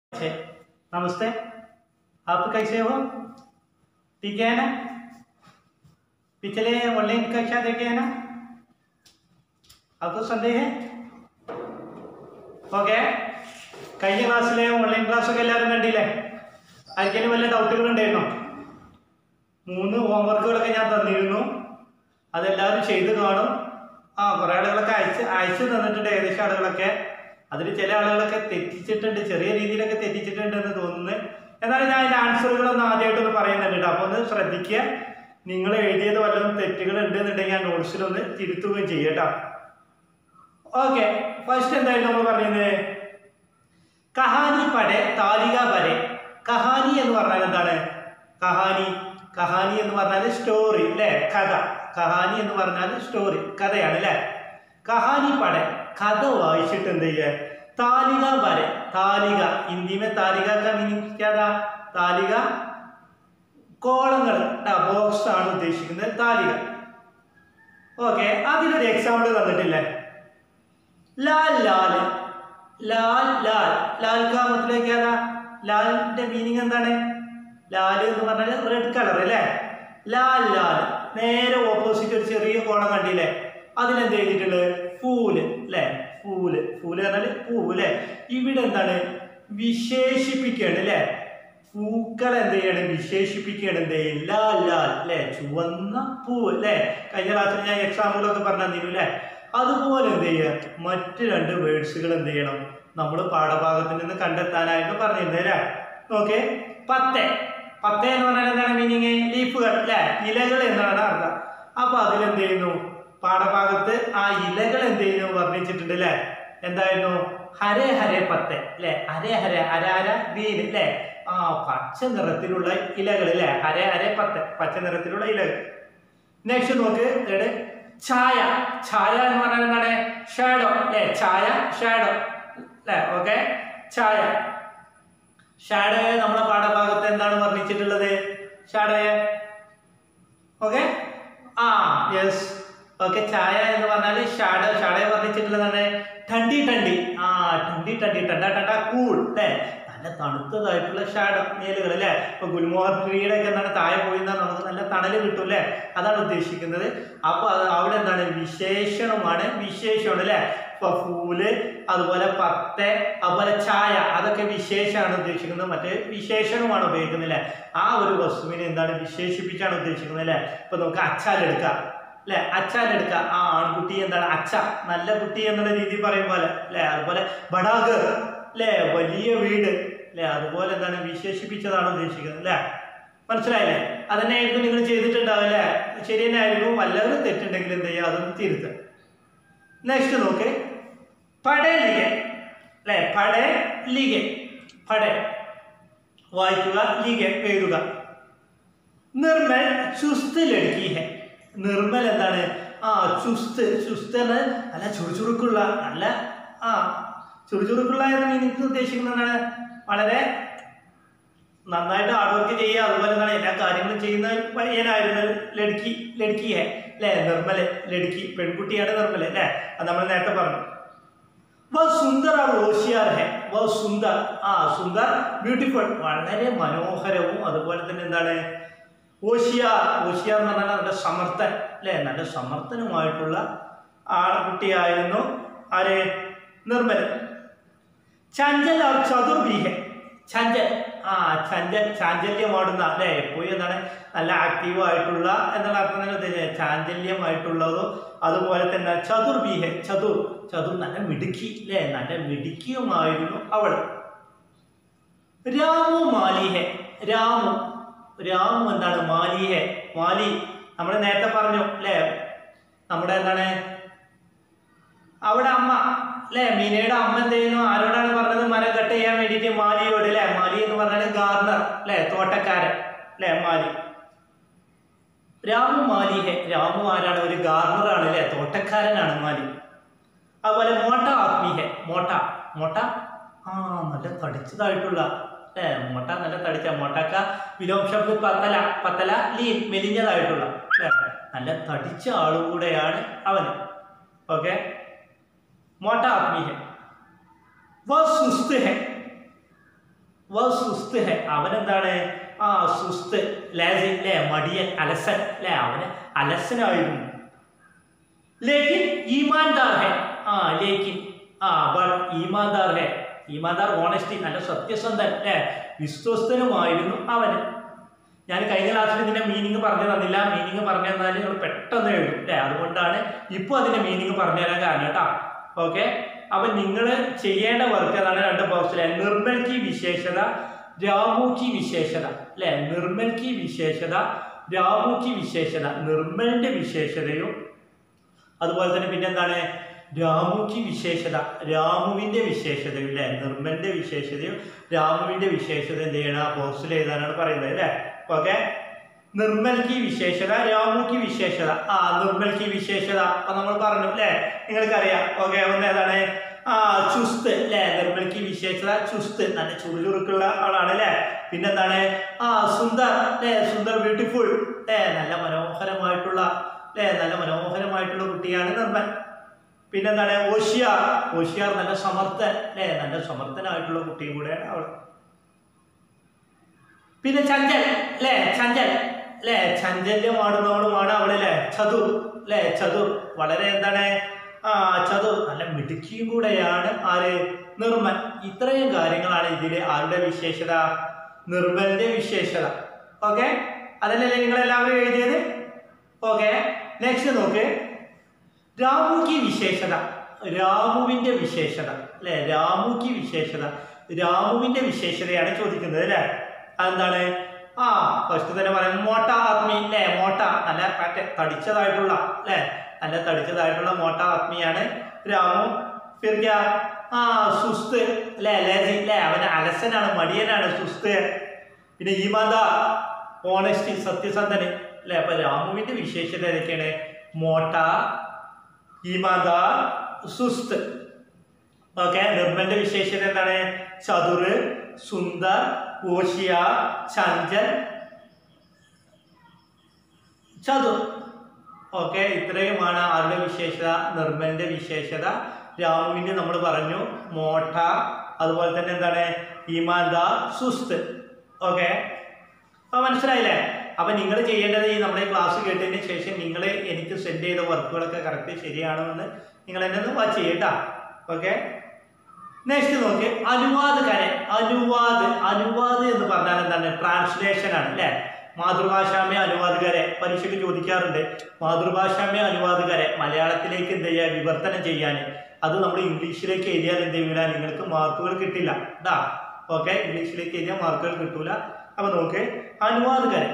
अच्छे नमस्ते आप कैसे हो ठीक है ना पिछले ऑनलाइन कक्षा देखे है ना आपको संदेह है ഓക്കെ കഴിഞ്ഞ ക്ലാസ്സിലെ ഓൺലൈൻ ക്ലാസ് ഒക്കെ എല്ലാവരും കണ്ടില്ലേ ആർക്കെങ്കിലും വല്ല ഡൗട്ടുകൾ ഉണ്ടായിരുന്നോ മൂന്ന് ഹോംവർക്കുകളൊക്കെ ഞാൻ തന്നിരുന്നു അതെല്ലാവരും ചെയ്ത് കാണും ആ കുറേ ആളുകളൊക്കെ അയച്ച് അയച്ചു തന്നിട്ടുണ്ട് ഏകദേശം ആളുകളൊക്കെ അതിൽ ചില ആളുകളൊക്കെ തെറ്റിച്ചിട്ടുണ്ട് ചെറിയ രീതിയിലൊക്കെ തെറ്റിച്ചിട്ടുണ്ട് എന്ന് തോന്നുന്നു എന്നാലും ഞാൻ അതിൻ്റെ ആൻസറുകളൊന്നും ആദ്യമായിട്ടൊന്ന് പറയുന്നുണ്ട് കേട്ടോ അപ്പോൾ ഒന്ന് ശ്രദ്ധിക്കുക നിങ്ങൾ എഴുതിയത് വല്ലതും തെറ്റുകൾ ഉണ്ടെന്നുണ്ടെങ്കിൽ ആ നോട്ട്സിലൊന്ന് തിരുത്തുകയും ചെയ്യുക കേട്ടോ ഓക്കെ ഫസ്റ്റ് എന്തായിരുന്നു നമ്മൾ പറയുന്നത് കഹാനി പടെ താലിക വരെ കഹാനി എന്ന് പറഞ്ഞാൽ എന്താണ് കഹാനി കഹാനി എന്ന് പറഞ്ഞാൽ സ്റ്റോറി അല്ലേ കഥ കഹാനി എന്ന് പറഞ്ഞാൽ സ്റ്റോറി കഥയാണ് അല്ലേ കഹാനി പടെ കഥ വായിച്ചിട്ട് എന്ത് ചെയ്യുക താലിക വരെ താലിക ഹിന്ദിമേ താലിക का मीनिंग क्या था താലിക കോളങ്ങൾ ബോക്സ് ആണ് ഉദ്ദേശിക്കുന്നത് താലിക ഓക്കെ അതിലൊരു എക്സാമ്പിൾ തന്നിട്ടില്ലേ लाल लाल ലാൽ ലാൽ ലാൽ കാ മത്തലബ് ക്യാ താ ലാലിന്റെ മീനിങ് എന്താണ് ലാൽ എന്ന് പറഞ്ഞാൽ റെഡ് കളർ അല്ലേ ലാൽ ലാൽ നേരെ ഓപ്പോസിറ്റ് ഒരു ചെറിയ കോളം കണ്ടില്ലേ അതിലെന്ത് എഴുതിയിട്ടുള്ളത് ഫൂല് അല്ലേ ഫൂല് ഫൂല് പറഞ്ഞാൽ പൂവ് അല്ലേ ഇവിടെ എന്താണ് വിശേഷിപ്പിക്കുകയാണ് അല്ലേ പൂക്കൾ എന്ത് ചെയ്യണം വിശേഷിപ്പിക്കുകയാണ് എന്ത് ചെയ്യും ലാൽ ലാൽ അല്ലേ ചുവന്ന പൂവ് അല്ലേ കഴിഞ്ഞ ക്ലാസ്സിൽ ഞാൻ എക്സാമ്പിളൊക്കെ പറഞ്ഞു തന്നിരുന്നു അല്ലേ അതുപോലെ എന്ത് ചെയ്യുക മറ്റ് രണ്ട് വേർഡ്സുകൾ എന്ത് ചെയ്യണം നമ്മൾ പാഠഭാഗത്തിൽ നിന്ന് കണ്ടെത്താനായിട്ട് പറഞ്ഞിരുന്നത് അല്ലേ ഓക്കെ പത്ത് പത്ത് എന്ന് പറഞ്ഞാൽ എന്താണ് മീനിങ് ലീഫുകൾ അല്ലേ ഇലകൾ എന്നാണ് അർത്ഥം അപ്പൊ അതിലെന്ത് ചെയ്യുന്നു പാഠഭാഗത്ത് ആ ഇലകൾ എന്ത് ചെയ്യുന്നു വർണ്ണിച്ചിട്ടുണ്ട് അല്ലേ എന്തായിരുന്നു ഹരേ ഹരേ പത്ത് അല്ലേ ഹരേ ഹരേ അരാര ഗ്രീൻ അല്ലേ ആ പച്ച നിറത്തിലുള്ള ഇലകൾ അല്ലേ ഹരേ ഹരേ പത്ത് പച്ച നിറത്തിലുള്ള ഇലകൾ നെക്സ്റ്റ് നോക്ക് ഇവിടെ ഛായ ഛായ എന്ന് പറഞ്ഞാൽ എന്താണ് ഷാഡോ അല്ലേ ഛായ ഷാഡോ അല്ലേ ഓക്കെ ഛായ ഷാഡോയെ നമ്മളെ പാഠഭാഗത്ത് എന്താണ് വർണ്ണിച്ചിട്ടുള്ളത് ഷാഡോയെ ഓക്കെ ആ യെസ് ഓക്കെ ഛായ എന്ന് പറഞ്ഞാൽ ഷാഡോ ഷാഡോയെ വർണ്ണിച്ചിട്ടുള്ളതാണ് ടണ്ടി ടണ്ടി ആ ടണ്ടി ടണ്ടി ടണ്ട ടണ്ട കൂൾ അല്ലേ നല്ല തണുത്തതായിട്ടുള്ള ഷാഡോ മേലുകൾ അല്ലേ ഇപ്പൊ ഗുൽമോഹർ ട്രീയുടെ ഒക്കെ എന്താണ് താഴെ പോയിരുന്നാൽ നമുക്ക് നല്ല തണല് കിട്ടും അല്ലേ അതാണ് ഉദ്ദേശിക്കുന്നത് അപ്പൊ അത് അവിടെ എന്താണ് വിശേഷണമാണ് വിശേഷമാണ് അല്ലേ ഇപ്പൊ ഫൂല് അതുപോലെ പത്ത് അതുപോലെ ചായ അതൊക്കെ വിശേഷമാണ് ഉദ്ദേശിക്കുന്നത് മറ്റേ വിശേഷണമാണ് ഉപയോഗിക്കുന്നത് അല്ലേ ആ ഒരു വസ്തുവിനെ എന്താണ് വിശേഷിപ്പിച്ചാണ് ഉദ്ദേശിക്കുന്നത് അല്ലേ ഇപ്പൊ നമുക്ക് അച്ചാലെടുക്കാം അല്ലെ അച്ചാലെടുക്കുക ആ ആൺകുട്ടി എന്താണ് അച്ഛ നല്ല കുട്ടി എന്നുള്ള രീതി പറയും പോലെ അല്ലെ അതുപോലെ ബഡാഗ് അല്ലെ വലിയ വീട് അല്ലെ അതുപോലെ എന്താണ് വിശേഷിപ്പിച്ചതാണ് ഉദ്ദേശിക്കുന്നത് അല്ലെ മനസ്സിലായില്ലേ അതന്നെയായിരിക്കും നിങ്ങൾ ചെയ്തിട്ടുണ്ടാവും അല്ലെ ശരി തന്നെ ആയിരിക്കും വല്ലവരും തെറ്റുണ്ടെങ്കിൽ എന്ത് ചെയ്യുക അതൊന്ന് തിരുത്തുക നെക്സ്റ്റ് നോക്ക് പടേ ലിഗെ അല്ലെ പടേ ലിഗെ പടേ വായിക്കുക ലിഗെ എഴുതുക നിർമ്മൽ ചുസ്ത് ലടുക്കി ഹെ നിർമ്മൽ എന്താണ് ആ ചുസ്ത് ചുസ്ത് എന്നാൽ നല്ല ചുറുചുറുക്കുള്ള നല്ല ആ ചുറുചുറുക്കുള്ള എന്ന മീനിങ് ഉദ്ദേശിക്കുന്നതാണ് വളരെ നന്നായിട്ട് ഹാർഡ് വർക്ക് ചെയ്യുക അതുപോലെ എന്താണ് എല്ലാ കാര്യങ്ങളും ചെയ്യുന്ന പയ്യനായിരുന്നു ലടുക്കി ലടുക്കി ഹെ അല്ലേ നിർമ്മല് ലടുക്കി പെൺകുട്ടിയാണ് നിർമ്മല് അല്ലേ അത് നമ്മൾ നേരത്തെ പറഞ്ഞു വ സുന്ദർ ആ ഓഷിയാർ ഹെ വ സുന്ദർ ആ സുന്ദർ ബ്യൂട്ടിഫുൾ വളരെ മനോഹരവും അതുപോലെ തന്നെ എന്താണ് ഓഷിയാർ ഓഷിയാർ എന്ന് പറഞ്ഞാൽ നല്ല സമർത്ഥൻ അല്ലേ നല്ല സമർത്ഥനുമായിട്ടുള്ള ആ കുട്ടിയായിരുന്നു ആര് നിർമ്മൽ ചഞ്ചൽ ആ ചതുർബീഹൻ ചഞ്ചൽ ആ ചഞ്ചൽ ചാഞ്ചല്യമാടുന്ന അല്ലേ എപ്പോഴും എന്താണ് നല്ല ആക്റ്റീവ് ആയിട്ടുള്ള എന്നുള്ള അർത്ഥം തന്നെ ഉദ്ദേശിച്ചത് ചാഞ്ചല്യമായിട്ടുള്ളതും അതുപോലെ തന്നെ ചതുർബീഹ ചതുർ ചതുർ നല്ല മിടുക്കി അല്ലേ നല്ല മിടുക്കിയുമായിരുന്നു അവൾ രാമു മാലിഹെ രാമു രാമു എന്താണ് മാലിഹെ മാലി നമ്മൾ നേരത്തെ പറഞ്ഞു അല്ലേ നമ്മുടെ എന്താണ് അവിടെ അമ്മ അല്ലേ മീനയുടെ അമ്മ എന്ത് ചെയ്യുന്നു ആരോടാണ് പറഞ്ഞത് മരം കട്ട് ചെയ്യാൻ വേണ്ടിയിട്ട് മാലിയോട് അല്ലേ മാലി എന്ന് പറഞ്ഞാൽ ഗാർഡനർ അല്ലേ തോട്ടക്കാരൻ അല്ലേ മാലി രാമു മാലിഹെ രാമു ആരാണ് ഒരു ഗാർഡനറാണ് അല്ലേ തോട്ടക്കാരനാണ് മാലി അതുപോലെ മോട്ട ആത്മീഹെ മോട്ട മോട്ട ആ നല്ല തടിച്ചതായിട്ടുള്ള അല്ലേ മോട്ട നല്ല തടിച്ച മോട്ടക്ക വിലോം ശബ്ദ പത്തല പത്തല ലീൻ മെലിഞ്ഞതായിട്ടുള്ള അല്ലേ നല്ല തടിച്ച ആളുകൂടെയാണ് അവന് ഓക്കെ മോട്ട ആത്മീ ഹെ വ സുസ്ത് ഹെ വ സുസ്ത് ഹെ അവനെന്താണ് ആ സുസ്ത് ലാസി അല്ലേ മടിയൻ അലസൻ അല്ലേ അവന് അലസനായിരുന്നു ലേക്കിൻ ഈമാൻദാർ ഹെ ആ ലേക്കിൻ ആ ബട്ട് ഈമാൻദാർ ഹെ ഈമാൻദാർ ഓണസ്റ്റി നല്ല സത്യസന്ധൻ അല്ലേ വിശ്വസ്തനുമായിരുന്നു അവന് ഞാൻ കഴിഞ്ഞ ക്ലാസ്സിൽ ഇതിന്റെ മീനിങ് പറഞ്ഞു തന്നില്ല മീനിങ് പറഞ്ഞു തന്നാൽ നിങ്ങൾ പെട്ടെന്ന് എഴുതും അല്ലേ അതുകൊണ്ടാണ് ഇപ്പോൾ അതിന്റെ മീനിങ് പറഞ്ഞു തരാൻ കാരണം കേട്ടോ ഓക്കെ അപ്പൊ നിങ്ങൾ ചെയ്യേണ്ട വർക്ക് അതാണ് രണ്ട് ബോക്സിലെ നിർമ്മൽ കി വിശേഷത രാമു കി വിശേഷത അല്ലെ നിർമ്മൽ കി വിശേഷത രാമു കി വിശേഷത നിർമ്മലിന്റെ വിശേഷതയും അതുപോലെ തന്നെ പിന്നെന്താണ് രാമുക്ക് വിശേഷത രാമുവിന്റെ വിശേഷതയും അല്ലെ നിർമ്മലിന്റെ വിശേഷതയും രാമുവിന്റെ വിശേഷത എന്ത് ചെയ്യണം ആ ബോക്സിൽ എഴുതാനാണ് പറയുന്നത് അല്ലെ ഓക്കെ നിർമ്മൽ കി വിശേഷത രാമു കി വിശേഷത ആ നിർമ്മൽ കി വിശേഷത അപ്പൊ നമ്മൾ പറഞ്ഞു അല്ലെ നിങ്ങൾക്കറിയാം ഓക്കെ ഒന്ന് ഏതാണ് ആ ചുസ്ത് അല്ലെ നിർമ്മൽ കി വിശേഷത ചുസ്ത് നല്ല ചുറുചുറുക്കുള്ള ആളാണ് അല്ലെ പിന്നെന്താണ് ആ സുന്ദർ അല്ലെ സുന്ദർ ബ്യൂട്ടിഫുൾ അല്ലെ നല്ല മനോഹരമായിട്ടുള്ള അല്ലെ നല്ല മനോഹരമായിട്ടുള്ള കുട്ടിയാണ് നിർമ്മൽ പിന്നെന്താണ് ഓഷിയാർ ഓഷിയാർ നല്ല സമർത്ഥൻ അല്ലെ നല്ല സമർത്ഥനായിട്ടുള്ള കുട്ടിയും കൂടെയാണ് അവൾ പിന്നെ ചഞ്ചൽ അല്ലെ ചഞ്ചൽ അല്ലെ ചഞ്ചല്യമാടുന്നവളുമാണ് അവളല്ലേ ചതുർ അല്ലെ ചതുർ വളരെ എന്താണ് ആ ചതുർ നല്ല മിടുക്കിയും കൂടെയാണ് ആര് നിർമ്മൽ ഇത്രയും കാര്യങ്ങളാണ് ഇതിലെ ആരുടെ വിശേഷത നിർമ്മലിന്റെ വിശേഷത ഓക്കെ അതല്ലേ നിങ്ങൾ എല്ലാവരും എഴുതിയത് ഓക്കെ നെക്സ്റ്റ് നോക്ക് രാമുക്ക് വിശേഷത രാമുവിന്റെ വിശേഷത അല്ലെ രാമുക്ക് വിശേഷത രാമുവിന്റെ വിശേഷതയാണ് ചോദിക്കുന്നത് അല്ലെ അതെന്താണ് ആ ഫസ്റ്റ് തന്നെ പറയാം മോട്ട ആത്മി അല്ലെ മോട്ട നല്ല മറ്റേ തടിച്ചതായിട്ടുള്ള അല്ലെ നല്ല തടിച്ചതായിട്ടുള്ള മോട്ട ആത്മിയാണ് രാമു ഫിർക്ക ആ സുസ്ത് അല്ലെ ലേസി അല്ലെ അവന് അലസനാണ് മടിയനാണ് സുസ്ത് പിന്നെ ഈമാന്ത ഓണസ്റ്റി സത്യസന്ധന് അല്ലെ അപ്പൊ രാമുവിന്റെ വിശേഷത ഏതൊക്കെയാണ് മോട്ട ഈമാന്താർ സുസ്ത് ഓക്കെ നിർമ്മലിന്റെ വിശേഷത എന്താണ് ചതുറ് സുന്ദർ ഓഷിയ ചഞ്ചൽ ചതുർ ഓക്കെ ഇത്രയുമാണ് ആരുടെ വിശേഷത നിർമ്മലിന്റെ വിശേഷത രാമുവിന്റെ നമ്മൾ പറഞ്ഞു മോട്ട അതുപോലെ തന്നെ എന്താണ് ഈമാന്താർ സുസ്ത് ഓക്കെ അപ്പൊ മനസ്സിലായില്ലേ അപ്പൊ നിങ്ങൾ ചെയ്യേണ്ടത് ഈ നമ്മുടെ ക്ലാസ് കേട്ടതിന് ശേഷം നിങ്ങൾ എനിക്ക് സെൻഡ് ചെയ്ത വർക്കുകളൊക്കെ കറക്റ്റ് ശരിയാണോ എന്ന് നിങ്ങൾ എന്നെ ഒന്ന് വാച്ച് ചെയ്യട്ടാ ഓക്കെ നെക്സ്റ്റ് നോക്കി അനുവാദ് കര അനുവാദ് അനുവാദ് എന്ന് പറഞ്ഞാൽ എന്താണ് ട്രാൻസ്ലേഷൻ ആണ് അല്ലെ മാതൃഭാഷാമേ അനുവാദകരെ പരീക്ഷയ്ക്ക് ചോദിക്കാറുണ്ട് മാതൃഭാഷാമേ അനുവാദകരെ മലയാളത്തിലേക്ക് എന്ത് ചെയ്യുക വിവർത്തനം ചെയ്യാൻ അത് നമ്മൾ ഇംഗ്ലീഷിലേക്ക് എഴുതിയാൽ എന്ത് ചെയ്യൂല നിങ്ങൾക്ക് മാർക്കുകൾ കിട്ടില്ല കേട്ടാ ഓക്കെ ഇംഗ്ലീഷിലേക്ക് എഴുതിയാൽ മാർക്കുകൾ കിട്ടൂല അപ്പൊ നോക്ക് അനുവാദകരെ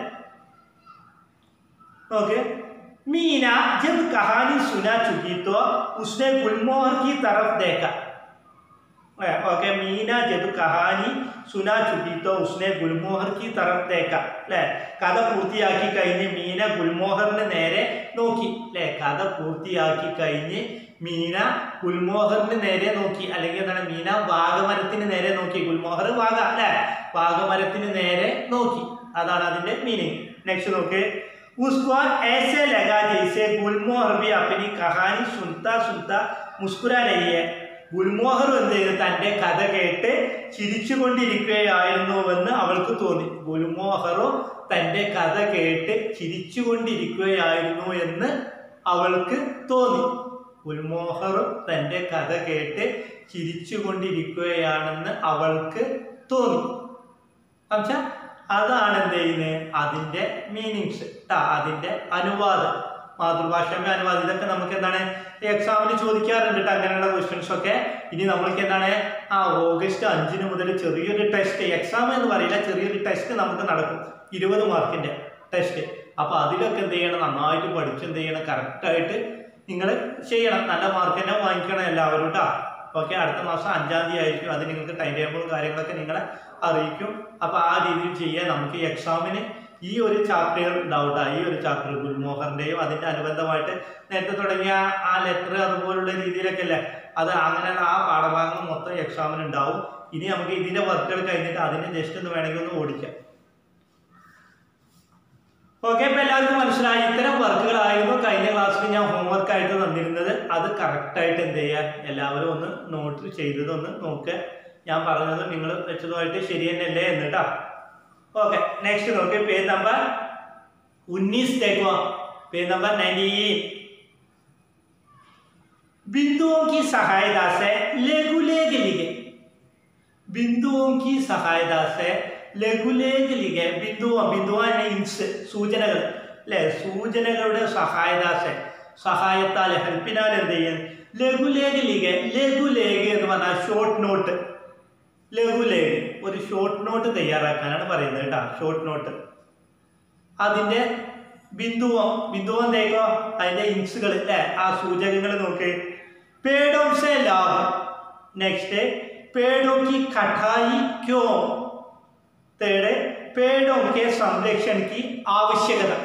ओके मीना जब कहानी सुना चुकी तो उसने गुलमोहर की तरफ देखा ഓക്കെ മീന ജബ് കഹാനി സുനാ ചുക്കി തോ ഉസ്നെ ഗുൽമോഹർ की तरफ देखा അല്ലെ കഥ പൂർത്തിയാക്കി കഴിഞ്ഞ് മീന ഗുൽമോഹറിന് നേരെ നോക്കി അല്ലെ കഥ പൂർത്തിയാക്കി കഴിഞ്ഞ് മീന ഗുൽമോഹറിന് നേരെ നോക്കി അല്ലെങ്കിൽ എന്താണ് മീന വാഗമരത്തിന് നേരെ നോക്കി ഗുൽമോഹർ വാഗ അല്ലെ വാഗമരത്തിന് നേരെ നോക്കി അതാണ് അതിന്റെ മീനിങ് നെക്സ്റ്റ് നോക്ക് उसको ऐसे लगा जैसे गुलमोहर भी अपनी कहानी सुनता सुनता मुस्कुरा रही है ഗുൽമോഹർ എന്ത് ചെയ്തു തന്റെ കഥ കേട്ട് ചിരിച്ചുകൊണ്ടിരിക്കുകയായിരുന്നുവെന്ന് അവൾക്ക് തോന്നി ഗുൽമോഹറും തന്റെ കഥ കേട്ട് ചിരിച്ചുകൊണ്ടിരിക്കുകയായിരുന്നു എന്ന് അവൾക്ക് തോന്നി ഗുൽമോഹറും തന്റെ കഥ കേട്ട് ചിരിച്ചുകൊണ്ടിരിക്കുകയാണെന്ന് അവൾക്ക് തോന്നി മനസ്സിലാ അതാണ് എന്ത് ചെയ്യുന്നത് അതിന്റെ മീനിങ്സ് ട്ടാ അതിന്റെ അനുവാദം മാതൃഭാഷയുടെ അനുവാദം ഇതൊക്കെ നമുക്ക് എന്താണ് എക്സാമിന് ചോദിക്കാറുണ്ട് ട്ടോ അങ്ങനെയുള്ള ക്വസ്റ്റ്യൻസ് ഒക്കെ ഇനി നമ്മൾക്ക് എന്താണ് ആ ഓഗസ്റ്റ് അഞ്ചിന് മുതൽ ചെറിയൊരു ടെസ്റ്റ് എക്സാം എന്ന് പറയില്ല ചെറിയൊരു ടെസ്റ്റ് നമുക്ക് നടക്കും ഇരുപത് മാർക്കിന്റെ ടെസ്റ്റ് അപ്പൊ അതിലൊക്കെ എന്ത് ചെയ്യണം നന്നായിട്ട് പഠിച്ച് എന്ത് ചെയ്യണം കറക്റ്റായിട്ട് നിങ്ങൾ ചെയ്യണം നല്ല മാർക്ക് തന്നെ വാങ്ങിക്കണം എല്ലാവരും കേട്ടോ ഓക്കെ അടുത്ത മാസം അഞ്ചാം തീയതി ആയിരിക്കും അത് നിങ്ങൾക്ക് ടൈം ടേബിളും കാര്യങ്ങളൊക്കെ നിങ്ങളെ അറിയിക്കും അപ്പോൾ ആ രീതിയിൽ ചെയ്യാൻ നമുക്ക് ഈ എക്സാമിന് ഈ ഒരു ചാപ്റ്റർ ഉണ്ടാവും ട്ടോ. ഈ ഒരു ചാപ്റ്റർ ഗുൽമോഹറിന്റെയും അതിന്റെ അനുബന്ധമായിട്ട് നേരത്തെ തുടങ്ങിയ ആ ലെറ്റർ അതുപോലുള്ള രീതിയിലൊക്കെ അല്ലേ അത് അങ്ങനെയുള്ള ആ പാഠഭാഗങ്ങൾ മൊത്തം എക്സാമിന് ഉണ്ടാവും ഇനി നമുക്ക് ഇതിന്റെ വർക്കുകൾ കഴിഞ്ഞിട്ട് അതിന്റെ ജസ്റ്റ് ഒന്ന് വേണമെങ്കിൽ ഒന്ന് ഓടിക്കാം ഓക്കെ ഇപ്പൊ എല്ലാവർക്കും മനസ്സിലായി ഇത്തരം വർക്കുകളായിരുന്നു കഴിഞ്ഞ ക്ലാസ്സിൽ ഞാൻ ഹോംവർക്ക് ആയിട്ട് തന്നിരുന്നത് അത് കറക്റ്റ് ആയിട്ട് എന്ത് ചെയ്യുക എല്ലാവരും ഒന്ന് നോട്ട് ചെയ്തത് ഒന്ന് നോക്കുക ഞാൻ പറഞ്ഞത് നിങ്ങൾ വെച്ചതുമായിട്ട് ശരി തന്നെയല്ലേ എന്ന് കേട്ടോ ഓക്കെ നെക്സ്റ്റ് നോക്കി പേജ് നമ്പർ ഉന്നീസ് देखो पेज नंबर 98 बिंदुओं की सहायता से लघुलेख लिखे ബിന്ദുവും की സഹായത से ലഘുലേഖ ലിഖെ ബിന്ദുവ ബിന്ദുവ ഇൻസ് സൂചനകൾ അല്ലെ സൂചനകളുടെ സഹായത से സഹായത്താൽ ഹെൽപ്പിനാൽ എന്ത് ചെയ്യും ലഘുലേഖ ലിഖെ ലഘുലേഖ എന്ന് പറഞ്ഞാൽ ഷോർട്ട് നോട്ട് ലഘുലേഖ ഒരു ഷോർട്ട് നോട്ട് തയ്യാറാക്കാനാണ് പറയുന്നത് കേട്ടോ ഷോർട്ട് നോട്ട് അതിന്റെ ബിന്ദുവോ ബിന്ദുവോ എന്തേക്കോ അതിന്റെ ഇൻസുകൾ അല്ലെ ആ സൂചകങ്ങൾ നോക്ക് പേടോം സെ ലാഭ് നെക്സ്റ്റ് पेड़ों की कटाई क्यों തേർഡ് पेड़ों के संरक्षण की आवश्यकता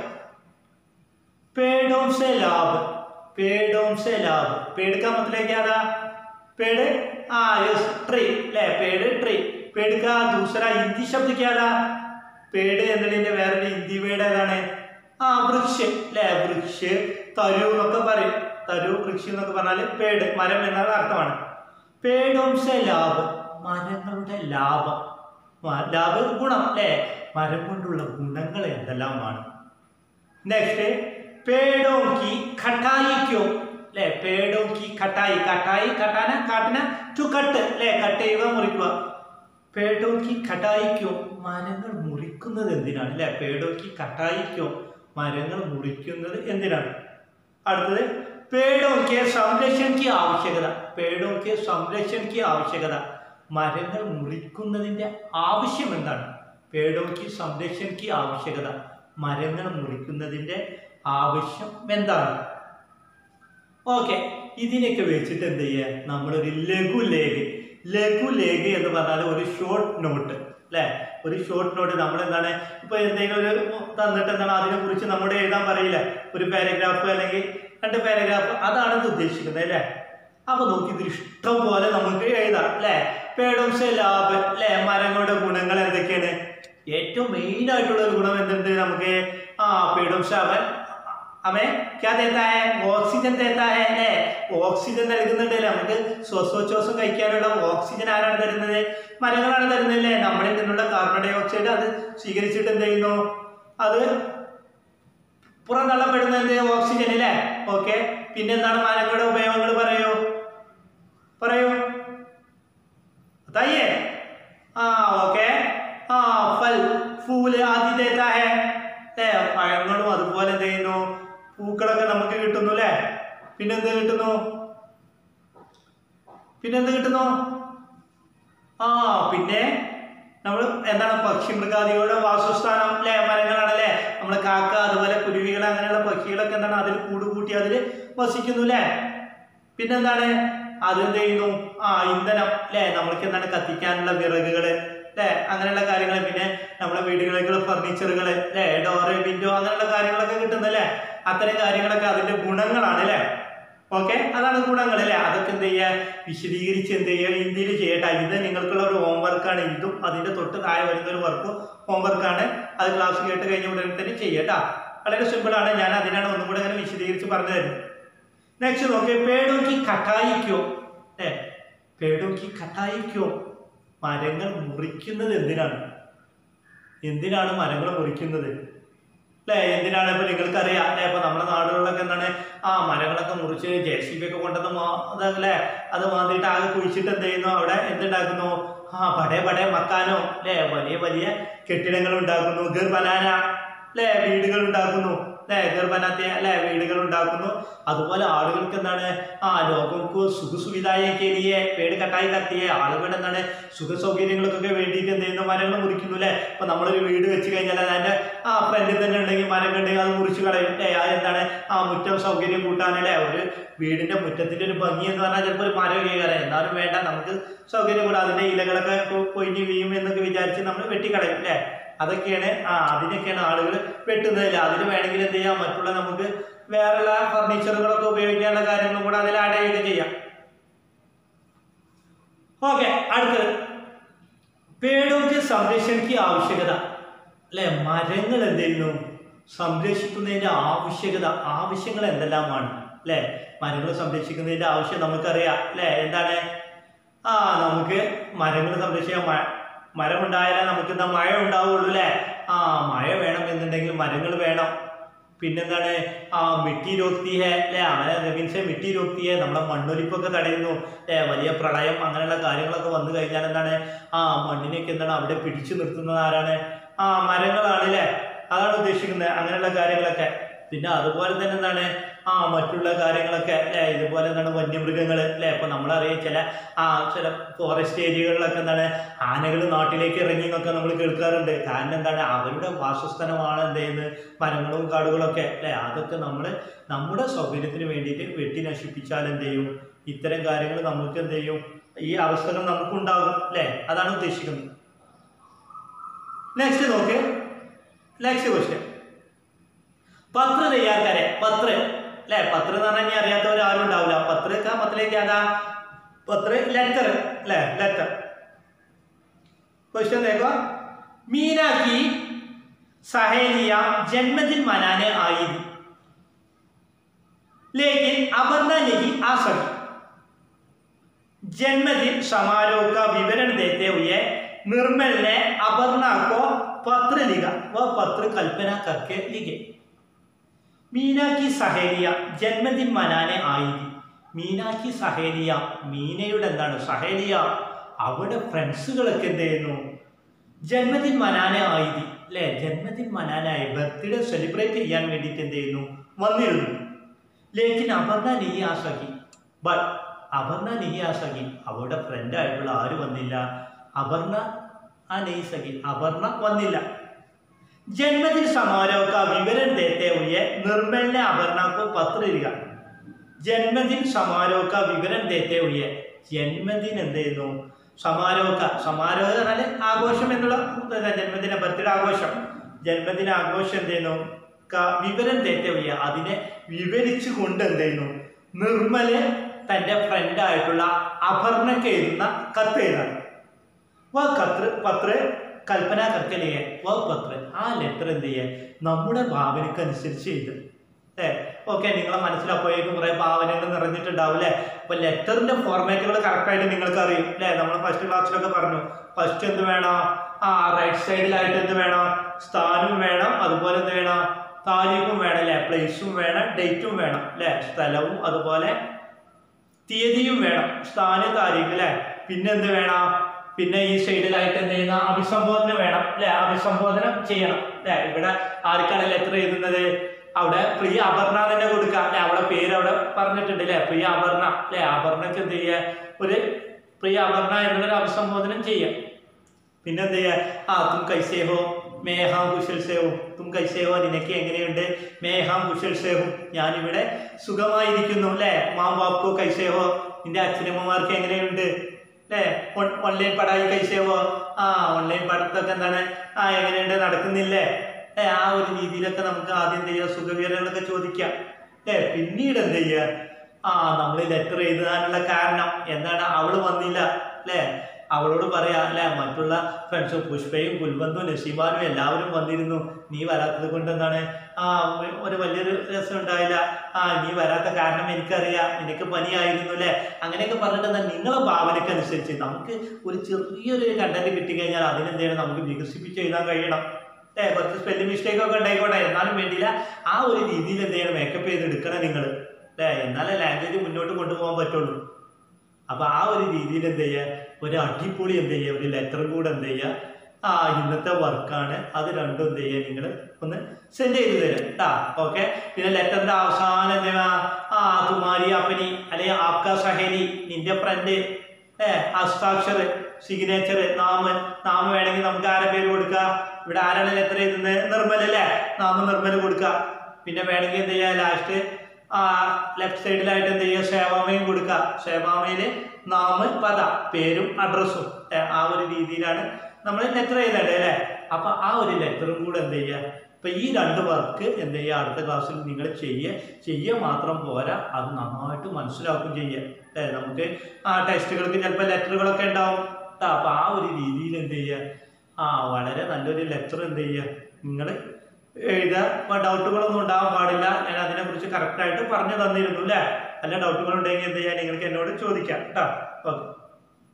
पेड़ों से लाभ पेड़ों से लाभ पेड़ का मतलब क्या था पेड़ हाँ यस ट्री ले पेड़ ट्री पेड़ का दूसरा हिंदी शब्द क्या था പേട് എന്നതിന്റെ വേറൊരു ഹിന്ദി വേർഡ് ഏതാണ് ആ വൃക്ഷ് അല്ലെ വൃക്ഷ് തരു എന്നൊക്കെ പറയും തരു വൃക്ഷി എന്നൊക്കെ പറഞ്ഞാൽ പേട് മരം എന്നുള്ള അർത്ഥമാണ് പേടോംസെ ലാഭം മരങ്ങളുടെ ലാഭം മ- ലാഭ ഗുണം അല്ലേ മരം കൊണ്ടുള്ള ഗുണങ്ങൾ എന്തെല്ലാമാണ് നെക്സ്റ്റ് പേടോം की खटाई क्यों അല്ലേ പേടോം की खटाई खटाई കട്ടാന കാട്ടിന ടു കട്ട് അല്ലേ കട്ട് ചെയ്യുക മുറിക്കുക പേടോം की खटाई क्यों മരങ്ങൾ മുറിക്കുന്നത് എന്തിനാണ് അല്ലേ പേടോം की खटाई क्यों മരങ്ങൾ മുറിക്കുന്നത് എന്തിനാണ് അടുത്തത് पेड़ों के संरक्षण की ആവശ്യകത पेड़ों के संरक्षण की ആവശ്യകത മരങ്ങൾ മുറിക്കുന്നതിന്റെ ആവശ്യം എന്താണ് പേടോം की संरक्षण की ആവശ്യകത മരങ്ങൾ മുറിക്കുന്നതിന്റെ ആവശ്യം എന്താണ് ഓക്കെ ഇതിനൊക്കെ വെച്ചിട്ട് എന്ത് ചെയ്യുക നമ്മളൊരു ലഘുലേഖ ലഘുലേഖ എന്ന് പറഞ്ഞാൽ ഒരു ഷോർട്ട് നോട്ട് അല്ലേ ഒരു ഷോർട്ട് നോട്ട് നമ്മൾ എന്താണ് ഇപ്പൊ എന്തെങ്കിലും ഒരു തന്നിട്ട് എന്താണ് അതിനെ കുറിച്ച് നമ്മുടെ എഴുതാൻ പറയില്ല ഒരു പാരഗ്രാഫ് അല്ലെങ്കിൽ രണ്ട് പാരഗ്രാഫ് അതാണ് ഇത് ഉദ്ദേശിക്കുന്നത് അല്ലേ അപ്പൊ നോക്കി ഇതിൽ ഇഷ്ടം പോലെ നമുക്ക് എഴുതാം അല്ലേ പേടംസെ ലാഭ് അല്ലേ മരങ്ങളുടെ ഗുണങ്ങൾ എന്തൊക്കെയാണ് ഏറ്റവും മെയിൻ ആയിട്ടുള്ള ഒരു ഗുണം എന്തുണ്ട് നമുക്ക് ആ പേടംസ അവൻ അവൻ ക്യാ ദേത്താ ഹെ ഓക്സിജൻ ദേത്താ ഹെ അല്ലേ ഓക്സിജൻ നൽകുന്നുണ്ടല്ലേ നമുക്ക് ശ്വാസോച്ഛ്വാസം കഴിക്കാനുള്ള ഓക്സിജൻ ആരാണ് തരുന്നത് മരങ്ങളാണ് തരുന്നത് അല്ലേ നമ്മളിൽ നിന്നുള്ള കാർബൺ ഡൈ ഓക്സൈഡ് അത് സ്വീകരിച്ചിട്ട് എന്ത് ചെയ്യുന്നു അത് പുറന്തള്ളപ്പെടുന്ന എന്ത് ഓക്സിജൻ അല്ലേ ഓക്കെ പിന്നെ എന്താണ് മരങ്ങളുടെ ഉപയോഗങ്ങൾ പറയൂ പറയൂ बताइए हाँ ഓക്കെ ആ ഫൽ ഫൂല് ആദ്യ ദേത്താ ഹെ അല്ലേ പഴങ്ങളും അതുപോലെ എന്ത് ചെയ്യുന്നു പൂക്കളൊക്കെ നമുക്ക് കിട്ടുന്നു അല്ലേ പിന്നെന്ത് കിട്ടുന്നു പിന്നെന്ത് കിട്ടുന്നു ആ പിന്നെ നമ്മൾ എന്താണ് പക്ഷി മൃഗാദികളുടെ വാസസ്ഥാനം അല്ലേ മരങ്ങളാണല്ലേ നമ്മൾ കാക്ക അതുപോലെ കുരുവികൾ അങ്ങനെയുള്ള പക്ഷികളൊക്കെ എന്താണ് അതിൽ കൂട് കൂട്ടി അതിൽ വസിക്കുന്നു അല്ലേ പിന്നെന്താണ് അതെന്ത് ചെയ്യുന്നു ആ ഇന്ധനം അല്ലേ നമ്മൾക്ക് എന്താണ് കത്തിക്കാനുള്ള വിറകുകൾ അല്ലേ അങ്ങനെയുള്ള കാര്യങ്ങൾ പിന്നെ നമ്മുടെ വീടുകളിലേക്കുള്ള ഫർണിച്ചറുകൾ അല്ലേ ഡോറ് വിൻഡോ അങ്ങനെയുള്ള കാര്യങ്ങളൊക്കെ കിട്ടുന്നല്ലേ അത്തരം കാര്യങ്ങളൊക്കെ അതിന്റെ ഗുണങ്ങളാണ് അല്ലേ ഓക്കെ അതാണ് ഗുണങ്ങൾ അല്ലേ അതൊക്കെ എന്ത് ചെയ്യുക വിശദീകരിച്ച് എന്ത് ചെയ്യുക ഹിന്ദിയിൽ ചെയ്യട്ടെ ഇത് നിങ്ങൾക്കുള്ള ഒരു ഹോംവർക്കാണ് ഇതും അതിന്റെ തൊട്ട് താഴെ വരുന്ന ഒരു വർക്ക് ഹോംവർക്കാണ് അത് ക്ലാസ് കേട്ട് കഴിഞ്ഞ ഉടനെ തന്നെ ചെയ്യട്ടാ വളരെ സിമ്പിൾ ആണ് ഞാൻ അതിനാണ് ഒന്നും കൂടെ അങ്ങനെ വിശദീകരിച്ച് പറഞ്ഞു തരുന്നത് നെക്സ്റ്റ് നോക്കിയേ പേടോ की കട്ടായി ക്യോ ഏ പേടോ की കട്ടായി ക്യോ മരങ്ങൾ മുറിക്കുന്നത് എന്തിനാണ് എന്തിനാണ് മരങ്ങൾ മുറിക്കുന്നത് അല്ലേ എന്തിനാണ് ഇപ്പൊ നിങ്ങൾക്കറിയാം അല്ലെ ഇപ്പൊ നമ്മുടെ നാടുകളിലൊക്കെ എന്താണ് ആ മരങ്ങളൊക്കെ മുറിച്ച് ജെ സി ബി ഒക്കെ കൊണ്ടുവന്ന് മാ അതല്ലേ അത് മാന്തിയിട്ട് ആകെ കുഴിച്ചിട്ട് എന്ത് ചെയ്യുന്നു അവിടെ എന്തുണ്ടാക്കുന്നു ആ പടേ പടേ മക്കാനോ അല്ലേ വലിയ വലിയ കെട്ടിടങ്ങൾ ഉണ്ടാക്കുന്നു ഗർ ബനാന അല്ലേ വീടുകൾ ഉണ്ടാക്കുന്നു അല്ലേ ഗർ ബനാത്തെ അല്ലേ വീടുകൾ ഉണ്ടാക്കുന്നു അതുപോലെ ആളുകൾക്ക് എന്താണ് ആ ലോകങ്ങൾക്ക് സുഖ സുവിധായൊക്കെ പേട് കട്ടായി കത്തിയ ആളുകൾ എന്താണ് സുഖ സൗകര്യങ്ങൾക്കൊക്കെ വേണ്ടിയിട്ട് എന്ത് ചെയ്യുന്നു മരങ്ങൾ മുറിക്കുന്നു അല്ലേ ഇപ്പൊ നമ്മളൊരു വീട് വെച്ച് കഴിഞ്ഞാൽ അതിന്റെ ആ ഫ്രണ്ടിൽ തന്നെ ഉണ്ടെങ്കിൽ മരം ഉണ്ടെങ്കിൽ അത് മുറിച്ച് കളയും അല്ലേ അത് എന്താണ് ആ മുറ്റം സൗകര്യം കൂട്ടാനല്ലേ ഒരു വീടിന്റെ മുറ്റത്തിന്റെ ഒരു ഭംഗി എന്ന് പറഞ്ഞാൽ ചിലപ്പോൾ ഒരു മരം കയറാം എന്നാലും വേണ്ട നമുക്ക് സൗകര്യം കൂടാ അതിന്റെ ഇലകളൊക്കെ കൊ- കൊഴിഞ്ഞ് വീഴും എന്നൊക്കെ വിചാരിച്ച് നമ്മൾ വെട്ടിക്കളയും അല്ലേ അതൊക്കെയാണ് ആ അതിനൊക്കെയാണ് ആളുകൾ വെട്ടുന്നത് അതിന് വേണമെങ്കിൽ എന്ത് ചെയ്യാം മറ്റുള്ള നമുക്ക് വേറെയുള്ള ഫർണിച്ചറുകളൊക്കെ ഉപയോഗിക്കാനുള്ള കാര്യങ്ങളും കൂടെ അതിൽ ആഡ് ചെയ്യുകയൊക്കെ ചെയ്യാം ഓക്കെ അടുത്തത് പേടോക്ക് സംരക്ഷണയ്ക്ക് ആവശ്യകത അല്ലെ മരങ്ങൾ എന്ത് ചെയ്യുന്നു സംരക്ഷിക്കുന്നതിന്റെ ആവശ്യകത ആവശ്യങ്ങൾ എന്തെല്ലാമാണ് അല്ലെ മരങ്ങൾ സംരക്ഷിക്കുന്നതിന്റെ ആവശ്യം നമുക്കറിയാം അല്ലെ എന്താണ് ആ നമുക്ക് മരങ്ങൾ സംരക്ഷിക്കാൻ മ മരമുണ്ടായാലേ നമുക്ക് എന്താ മഴ ഉണ്ടാവുള്ളൂ അല്ലേ ആ മഴ വേണം എന്നുണ്ടെങ്കിൽ മരങ്ങൾ വേണം പിന്നെന്താണ് ആ മിട്ടി രോക്തി ഹേ അല്ലെ അങ്ങനെ മീൻസ് മിട്ടി രോക്തി ഹേ നമ്മളെ മണ്ണൊലിപ്പൊക്കെ തടയുന്നു അല്ലെ വലിയ പ്രളയം അങ്ങനെയുള്ള കാര്യങ്ങളൊക്കെ വന്നു കഴിഞ്ഞാൽ എന്താണ് ആ മണ്ണിനെയൊക്കെ എന്താണ് അവിടെ പിടിച്ചു നിർത്തുന്നത് ആരാണ് ആ മരങ്ങളാണ് അല്ലേ അതാണ് ഉദ്ദേശിക്കുന്നത് അങ്ങനെയുള്ള കാര്യങ്ങളൊക്കെ പിന്നെ അതുപോലെ തന്നെ എന്താണ് ആ മറ്റുള്ള കാര്യങ്ങളൊക്കെ അല്ലെ ഇതുപോലെ എന്താണ് വന്യമൃഗങ്ങൾ അല്ലെ ഇപ്പൊ നമ്മളറിയാം ചില ആ ചില ഫോറസ്റ്റ് ഏരിയകളിലൊക്കെ എന്താണ് ആനകൾ നാട്ടിലേക്ക് ഇറങ്ങി എന്നൊക്കെ നമ്മൾ കേൾക്കാറുണ്ട് കാരണം എന്താണ് അവരുടെ വാസസ്ഥലമാണ് എന്ത് ചെയ്യുന്നത് മരങ്ങളും കാടുകളൊക്കെ അല്ലെ അതൊക്കെ നമ്മൾ നമ്മുടെ സൗകര്യത്തിന് വേണ്ടിയിട്ട് വെട്ടി നശിപ്പിച്ചാൽ എന്ത് ചെയ്യും ഇത്തരം കാര്യങ്ങൾ നമുക്ക് എന്ത് ചെയ്യും ഈ അവസ്ഥകൾ നമുക്കുണ്ടാകും അല്ലെ അതാണ് ഉദ്ദേശിക്കുന്നത് നെക്സ്റ്റ് നോക്ക് നെക്സ്റ്റ് ക്വസ്റ്റ്യൻ പത്ര തയ്യാർക്കാരെ പത്ര അല്ലെ പത്ര എന്ന് പറഞ്ഞാൽ ഇനി അറിയാത്തവർ ആരും ഉണ്ടാവില്ല പത്ര കാ മത്തിലേക്ക് ആകാ പത്ര ലെറ്റർ അല്ലെ ലെറ്റർ क्वेश्चन देखो मीना की सहेलियां जन्मदिन मनाने आई थी लेकिन अपर्णा नहीं आ सकी जन्मदिन समारोह का विवरण देते हुए निर्मल ने अपर्णा को पत्र लिखा वह पत्र कल्पना करके लिखे मीना की सहेलिയ ജന്മദിൻ മനാനെ ആയി മീന की സഹേലിയ മീനയുടെ എന്താണ് സഹേലിയ അവിടെ ഫ്രണ്ട്സുകളൊക്കെ എന്ത് ചെയ്യുന്നു ജന്മദിൻ മനാനെ ആയി അല്ലെ ജന്മദിൻ മനാനായി ബർത്ത്ഡേ സെലിബ്രേറ്റ് ചെയ്യാൻ വേണ്ടിയിട്ട് എന്ത് ചെയ്യുന്നു വന്നിരുന്നു ലേക്കിൻ അപർണ നെയ്യ് ആസഖി ബട്ട് അപർണ നെയ്യ് ആസഖി അവളുടെ ഫ്രണ്ട് ആയിട്ടുള്ള ആരും വന്നില്ല അപർണ ആ നെയ്യ് സഖി അപർണ വന്നില്ല जन्मदिन समारोह का विवरण देते हुए निर्मल ने अपर्णा को पत्र लिखा ജന്മദിൻ സമാരോഹ का വിവരം देते हुए ജന്മദിൻ എന്ത് ചെയ്യുന്നു സമാരോഹ സമാരോഹം എന്ന് പറഞ്ഞാൽ ആഘോഷം എന്നുള്ള ഇതാ ജന്മദിന ബർത്ത്ഡേ ആഘോഷം ജന്മദിന ആഘോഷം എന്ത് ചെയ്യുന്നു ക- വിവരം देते हुए അതിനെ വിവരിച്ചു കൊണ്ട് എന്ത് ചെയ്യുന്നു നിർമ്മല് തന്റെ ഫ്രണ്ട് ആയിട്ടുള്ള അപർണയ്ക്ക് എഴുതുന്ന കത്ത് എഴുതാണ് വ കത്ത് പത്ര കൽപ്പന കർക്കലിയ വ പത്ര ആ ലെറ്റർ എന്ത് ചെയ്യുക നമ്മുടെ ഭാവനയ്ക്ക് അനുസരിച്ച് എഴുതും ഏ ഓക്കെ നിങ്ങളെ മനസ്സിലപ്പോഴേക്കും കുറേ ഭാവനകൾ നിറഞ്ഞിട്ടുണ്ടാവും അല്ലേ അപ്പൊ ലെറ്ററിന്റെ ഫോർമാറ്റുകൾ കറക്റ്റായിട്ട് നിങ്ങൾക്ക് അറിയും അല്ലേ നമ്മൾ ഫസ്റ്റ് ക്ലാസ്സിലൊക്കെ പറഞ്ഞു ഫസ്റ്റ് എന്ത് വേണം ആ റൈറ്റ് സൈഡിലായിട്ട് എന്ത് വേണം സ്ഥാനവും വേണം അതുപോലെ എന്ത് വേണം താരീഖും വേണം അല്ലേ പ്ലേസും വേണം ഡേറ്റും വേണം അല്ലേ സ്ഥലവും അതുപോലെ തീയതിയും വേണം സ്ഥാന താരീഖ് അല്ലെ പിന്നെ എന്ത് വേണം പിന്നെ ഈ സൈഡിലായിട്ട് എന്ത് ചെയ്യുന്ന അഭിസംബോധന വേണം അല്ലെ അഭിസംബോധന ചെയ്യണം അല്ലെ ഇവിടെ ആർക്കാണ് ലെറ്റർ എഴുതുന്നത് അവിടെ പ്രിയ അപർണ തന്നെ കൊടുക്കുക അല്ലെ അവളെ പേര് അവിടെ പറഞ്ഞിട്ടുണ്ട് അല്ലെ പ്രിയ അപർണ അല്ലെ അപർണക്ക് എന്ത് ചെയ്യുക ഒരു പ്രിയ അപർണ എന്നുള്ളൊരു അഭിസംബോധനം ചെയ്യാം പിന്നെ എന്ത് ചെയ്യുക ആ തും കൈസേ ഹോ മേഹാം കുശൽ സേവും തും കൈസേ ഹോ നിനക്ക് എങ്ങനെയുണ്ട് മേഹാം കുശൽ സേവും ഞാനിവിടെ സുഖമായിരിക്കുന്നു അല്ലേ മാം ബാപ്കോ കൈസേ ഹോ നിന്റെ അച്ഛനമ്മമാർക്ക് എങ്ങനെയുണ്ട് അല്ലേ ഓൺലൈൻ പഠായി കൈസേ ഹോ ആ ഓൺലൈൻ പഠിത്തമൊക്കെ എന്താണ് ആ എങ്ങനെയുണ്ട് നടക്കുന്നില്ലേ ഏ ആ ഒരു രീതിയിലൊക്കെ നമുക്ക് ആദ്യം എന്ത് ചെയ്യുക സുഖവിവരങ്ങളൊക്കെ ചോദിക്കാം ഏ പിന്നീട് എന്ത് ചെയ്യുക ആ നമ്മൾ ലെറ്റർ എഴുതാനുള്ള കാരണം എന്താണ് അവള് വന്നില്ല അല്ലേ അവളോട് പറയാ അല്ലെ മറ്റുള്ള ഫ്രണ്ട്സ് പുഷ്പയും കുൽബന്ധും നസീബാനും എല്ലാവരും വന്നിരുന്നു നീ വരാത്തത് കൊണ്ട് എന്താണ് ആ ഒരു- ഒരു വലിയൊരു രസം ഉണ്ടായില്ല ആ നീ വരാത്ത കാരണം എനിക്കറിയാം നിനക്ക് പനിയായിരുന്നു അല്ലേ അങ്ങനെയൊക്കെ പറഞ്ഞിട്ട് എന്താ നിങ്ങളെ ഭാവനയ്ക്ക് അനുസരിച്ച് നമുക്ക് ഒരു ചെറിയൊരു കണ്ടന്റ് കിട്ടിക്കഴിഞ്ഞാൽ അതിനെന്ത് ചെയ്യണം നമുക്ക് വികസിപ്പിച്ച് എഴുതാൻ കഴിയണം ഏ കുറച്ച് സ്പെല്ലിംഗ് മിസ്റ്റേക്ക് ഒക്കെ ഉണ്ടായിക്കോട്ടെ എന്നാലും വേണ്ടിയില്ല ആ ഒരു രീതിയിൽ എന്ത് ചെയ്യണം മേക്കപ്പ് ചെയ്ത് എടുക്കണം നിങ്ങൾ അല്ലേ എന്നാലേ ലാംഗ്വേജ് മുന്നോട്ട് കൊണ്ടുപോകാൻ പറ്റുള്ളൂ അപ്പൊ ആ ഒരു രീതിയിൽ എന്ത് ചെയ്യുക ഒരു അടിപൊളി എന്ത് ചെയ്യുക ഒരു ലെറ്ററും കൂടെ എന്ത് ചെയ്യുക ആ ഇന്നത്തെ വർക്കാണ് അത് രണ്ടും എന്ത് ചെയ്യുക നിങ്ങൾ ഒന്ന് സെൻഡ് ചെയ്ത് തരും കേട്ടാ ഓക്കെ പിന്നെ ലെറ്ററിന്റെ അവസാനം എന്ത് ചെയ്യുക ആ തുമാരി അപ്പനി അല്ലെങ്കിൽ ആപ്ക സഹേലി നിന്റെ ഫ്രണ്ട് ഏ ഹസ്താക്ഷർ സിഗ്നേച്ചർ നാമ് നാമ് വേണമെങ്കിൽ നമുക്ക് ആരെ പേര് കൊടുക്കുക ഇവിടെ ആരാണ് ലെറ്റർ എഴുതുന്നത് നിർമ്മൽ അല്ലേ നാമ് നിർമ്മൽ കൊടുക്കുക പിന്നെ വേണമെങ്കിൽ എന്ത് ചെയ്യുക ലാസ്റ്റ് ആ ലെഫ്റ്റ് സൈഡിലായിട്ട് എന്ത് ചെയ്യുക സേവാമയും കൊടുക്കുക സേവാമയിൽ നാമ് പദ പേരും അഡ്രസ്സും ആ ഒരു രീതിയിലാണ് നമ്മൾ ലെറ്റർ എഴുതേണ്ടത് അല്ലേ അപ്പൊ ആ ഒരു ലെറ്ററും കൂടെ എന്ത് ചെയ്യുക ഇപ്പൊ ഈ രണ്ട് വർക്ക് എന്ത് ചെയ്യുക അടുത്ത ക്ലാസ്സിൽ നിങ്ങൾ ചെയ്യുക ചെയ്യുക മാത്രം പോരാ അത് നന്നായിട്ട് മനസ്സിലാക്കുകയും ചെയ്യുക അല്ലേ നമുക്ക് ആ ടെസ്റ്റുകൾക്ക് ചിലപ്പോൾ ലെറ്ററുകളൊക്കെ ഉണ്ടാവും ട്ടാ. അപ്പൊ ആ ഒരു രീതിയിൽ എന്ത് ചെയ്യുക ആ വളരെ നല്ലൊരു ലെറ്റർ എന്ത് ചെയ്യുക നിങ്ങൾ എഴുതുക അപ്പൊ ഡൗട്ടുകളൊന്നും ഉണ്ടാവാൻ പാടില്ല ഞാൻ അതിനെക്കുറിച്ച് കറക്റ്റായിട്ട് പറഞ്ഞു തന്നിരുന്നു അല്ലേ അല്ല ഡൗട്ടുകൾ ഉണ്ടെങ്കിൽ എന്ത് ചെയ്യാൻ നിങ്ങൾക്ക് എന്നോട് ചോദിക്കാം കേട്ടോ ഓക്കെ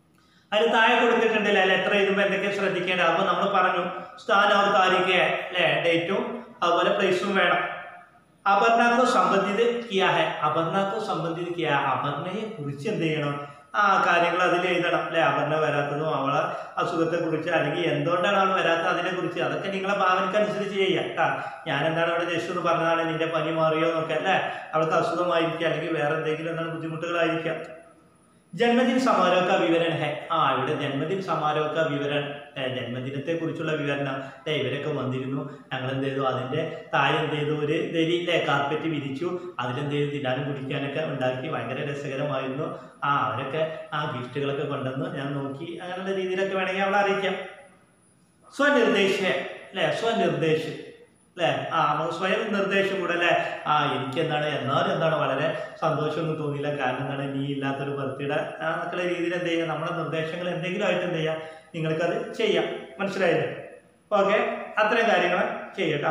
അതിൽ താഴെ കൊടുത്തിട്ടുണ്ടല്ലേ അല്ലെ എത്ര എഴുതുമ്പോൾ എന്തൊക്കെ ശ്രദ്ധിക്കേണ്ടത് അപ്പോൾ നമ്മൾ പറഞ്ഞു സ്ഥാനം और तारीख അല്ലെ ഡേറ്റും അതുപോലെ പ്ലേസും വേണം അപർണ കോ സംബന്ധിത് കിയാ ഹെ അപർണ കോ സംബന്ധിത് കിയാ അപർണയെ കുറിച്ച് എന്ത് ചെയ്യണം ആ കാര്യങ്ങൾ അതിൽ എഴുതണം അല്ലെ അപർണ വരാത്തതും അവളെ അസുഖത്തെ കുറിച്ച് അല്ലെങ്കിൽ എന്തുകൊണ്ടാണ് അവൾ വരാത്തത് അതിനെ കുറിച്ച് അതൊക്കെ നിങ്ങളെ ഭാവനക്കനുസരിച്ച് ചെയ്യാം കേട്ടാ ഞാൻ എന്താണ് അവിടെ ജസ്റ്റ് എന്ന് പറഞ്ഞതാണ് നിന്റെ പനി മാറിയോ എന്നൊക്കെ അല്ലേ അവൾക്ക് അസുഖമായിരിക്കാം അല്ലെങ്കിൽ വേറെ എന്തെങ്കിലും എന്താണ് ബുദ്ധിമുട്ടുകളായിരിക്കാം ജന്മദിന സമാരോഹ का വിവരൺ ഹെ ആ ഇവിടെ ജന്മദിന സമാരോഹ का വിവരൺ ഏ, ജന്മദിനത്തെ കുറിച്ചുള്ള വിവരണം ഏ, ഇവരൊക്കെ വന്നിരുന്നു ഞങ്ങൾ എന്ത് ചെയ്തു അതിന്റെ താഴെ എന്ത് ചെയ്തു ഒരു ദരിയിലെ കാർപ്പറ്റ് വിരിച്ചു അതിലെന്ത് ചെയ്തു തിന്നാനും കുടിക്കാനൊക്കെ ഉണ്ടാക്കി ഭയങ്കര രസകരമായിരുന്നു ആ അവരൊക്കെ ആ ഗിഫ്റ്റുകളൊക്കെ കൊണ്ടുവന്നു ഞാൻ നോക്കി അങ്ങനെയുള്ള രീതിയിലൊക്കെ വേണമെങ്കിൽ അവളെ അറിയിക്കാം സ്വനിർദ്ദേശ അല്ലേ സ്വനിർദ്ദേശ അല്ലേ ആ നമുക്ക് സ്വയം നിർദ്ദേശം കൂടെ അല്ലേ ആ എനിക്ക് എന്താണ് എന്നാലും എന്താണ് വളരെ സന്തോഷമൊന്നും തോന്നിയില്ല കാരണം എന്താണ് നീ ഇല്ലാത്തൊരു ബർത്ത്ഡേ എന്നൊക്കെയുള്ള രീതിയിൽ എന്ത് ചെയ്യുക നമ്മുടെ നിർദ്ദേശങ്ങൾ എന്തെങ്കിലും ആയിട്ട് എന്ത് ചെയ്യുക നിങ്ങൾക്കത് ചെയ്യാം മനസ്സിലായില്ലേ ഓക്കെ അത്രയും കാര്യങ്ങൾ ചെയ്യട്ടോ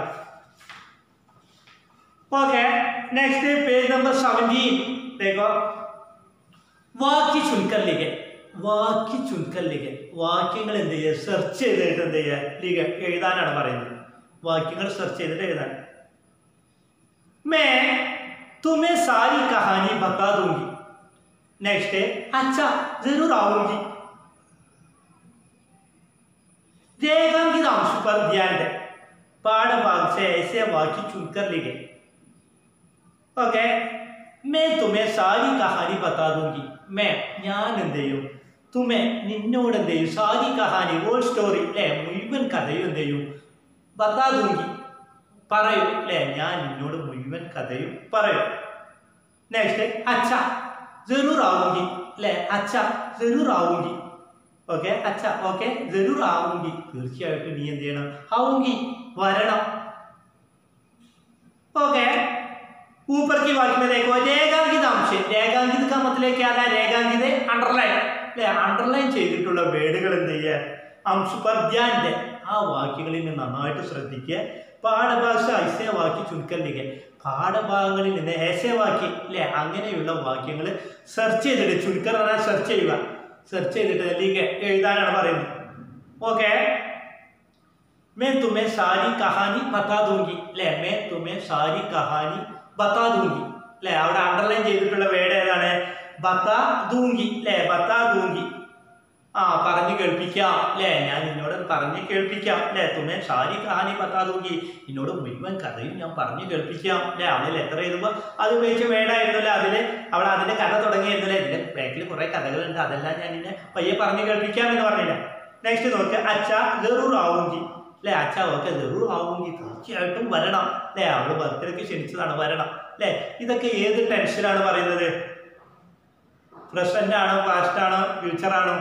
okay next page number seventeen देखो വാക്യ ചുരുക്കൽ ലിഖ വാക്യ ചുരുക്കൽ ലിഖ വാക്യങ്ങൾ എന്ത് ചെയ്യുക സെർച്ച് ചെയ്തിട്ട് എന്ത് ചെയ്യുക ലിഖ എഴുതാനാണ് പറയുന്നത് വാക്യങ്ങൾ സെർച്ച് ചെയ്തിട്ട് എഴുതാൻ मैं तुम्हें सारी कहानी बता दूंगी नेक्स्ट है अच्छा जरूर आऊंगी रेखांकित अंश पर ध्यान दें पाठभाग से ऐसे वाक्य चुनकर लिखे ओके मैं तुम्हें सारी कहानी बता दूंगी मैं ഞാൻ എന്ത് ചെയ്യും തുമെ നിന്നോട് എന്ത് ചെയ്യും സാരി കഹാനി ഓൾ സ്റ്റോറി അല്ലേ മുഴുവൻ കഥയും എന്ത് ചെയ്യും ബത്താ ദൂങ്കി പറയും അല്ലേ ഞാൻ നിന്നോട് മുഴുവൻ കഥയും പറയും നെക്സ്റ്റ് അച്ഛ ജറൂർ ആവുങ്കി അല്ലേ അച്ഛ ജറൂർ ആവുങ്കി ഓക്കെ അച്ഛ ഓക്കെ ജറൂർ ആവുങ്കി തീർച്ചയായിട്ടും നീ എന്ത് ചെയ്യണം ആവുങ്കി വരണം ओके ऊपर की वाक्य में देखो രേഖാങ്കിത അംശം രേഖാങ്കിത का मतलब क्या है രേഖാങ്കിത അണ്ടർലൈൻ അല്ലെ അണ്ടർലൈൻ ചെയ്തിട്ടുള്ള വേർഡുകൾ എന്ത് ചെയ്യുക അംശ पर ध्यान दे ആ വാക്യങ്ങളിൽ നിന്ന് നന്നായിട്ട് ശ്രദ്ധിക്കുക പാഠഭാഷ ഐസ്യ വാക്യ ചുരുക്കല്ലിക പാഠഭാഗങ്ങളിൽ നിന്ന് ഏശവാക്യം അല്ലെ അങ്ങനെയുള്ള വാക്യങ്ങൾ സെർച്ച് ചെയ്തിട്ട് ചുരുക്കം പറഞ്ഞാൽ സെർച്ച് ചെയ്യുക സെർച്ച് ചെയ്തിട്ട് അതിലേക്ക് എഴുതാനാണ് പറയുന്നത് ഓക്കെ मैं तुम्हें सारी कहानी बता दूंगी അല്ലേ मैं तुम्हें सारी कहानी बता दूंगी അല്ലേ അവിടെ അണ്ടർലൈൻ ചെയ്തിട്ടുള്ള വേർഡ് ഏതാണ് ബത്താ ദൂങ്കി അല്ലേ ബത്താ ദൂങ്കി ആ പറഞ്ഞു കേൾപ്പിക്കാം അല്ലേ ഞാൻ നിന്നോട് പറഞ്ഞു കേൾപ്പിക്കാം അല്ലേ തുമേ സാരി കഹാനി ബത്താ ദൂങ്കി നിന്നോട് മുഴുവൻ കഥയും ഞാൻ പറഞ്ഞു കേൾപ്പിക്കാം അല്ലേ അവളിൽ എത്ര എഴുതുമ്പോൾ അത് ഉപയോഗിച്ച് വേടായിരുന്നല്ലേ അതിൽ അവൾ അതിന്റെ കഥ തുടങ്ങിയിരുന്നല്ലേ ഇതിന്റെ ബാക്കിൽ കുറെ കഥകളുണ്ട് അതെല്ലാം ഞാൻ നിന്നെ പയ്യെ പറഞ്ഞു കേൾപ്പിക്കാം എന്ന് പറഞ്ഞില്ല നെക്സ്റ്റ് നോക്ക് അച്ഛ ഗറൂർ ആവുങ്കി അല്ലെ അച്ഛ ഓക്കെ ഗറൂർ ആവുങ്കി തീർച്ചയായിട്ടും വരണം അല്ലെ അവള് ബർത്ത്ഡേക്ക് ക്ഷണിച്ചതാണ് വരണം അല്ലെ ഇതൊക്കെ ഏത് ടെൻഷനാണ് പറയുന്നത് പ്രസന്റ് ആണോ പാസ്റ്റ് ആണോ ഫ്യൂച്ചർ ആണോ